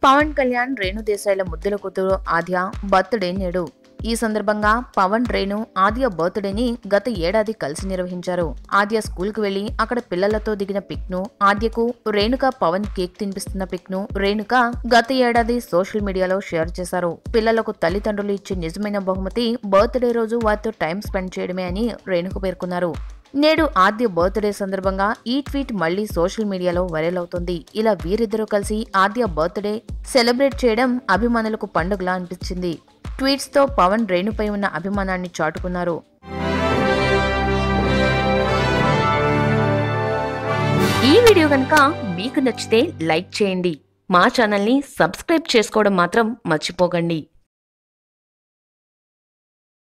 పవన్ కళ్యాణ్ రేణు దేశాయ్ల ముద్దుల కూతురు ఆద్య బర్త్డే నేడు ఈ సందర్భంగా పవన్ రేణు ఆద్య బర్త్డేని గత ఏడాది కలిసి నిర్వహించారు ఆద్య స్కూల్ కు వెళ్లి అక్కడ పిల్లలతో దిగిన పిక్ ను ఆద్యకు రేణుక పవన్ కేక్ తినిపిస్తున్న పిక్ ను రేణుక గత ఏడాది సోషల్ మీడియాలో షేర్ చేశారు పిల్లలకు తల్లిదండ్రులు ఇచ్చే నిజమైన బహుమతి బర్త్డే రోజు వారితో టైం స్పెండ్ చేయడమే అని రేణుక పేర్కొన్నారు నేడు ఆద్య బర్త్డే సందర్భంగా ఈ ట్వీట్ మళ్లీ సోషల్ మీడియాలో వైరల్ అవుతుంది ఇలా వీరిద్దరూ కలిసి ఆద్య బర్త్డే సెలబ్రేట్ చేయడం అభిమానులకు పండుగలా అనిపించింది ట్వీట్స్ తో పవన్ రేణుపై ఉన్న అభిమానాన్ని చాటుకున్నారు ఈ వీడియో కనుక మీకు నచ్చితే లైక్ చేయండి మా ఛానల్ని సబ్స్క్రైబ్ చేసుకోవడం మాత్రం మర్చిపోకండి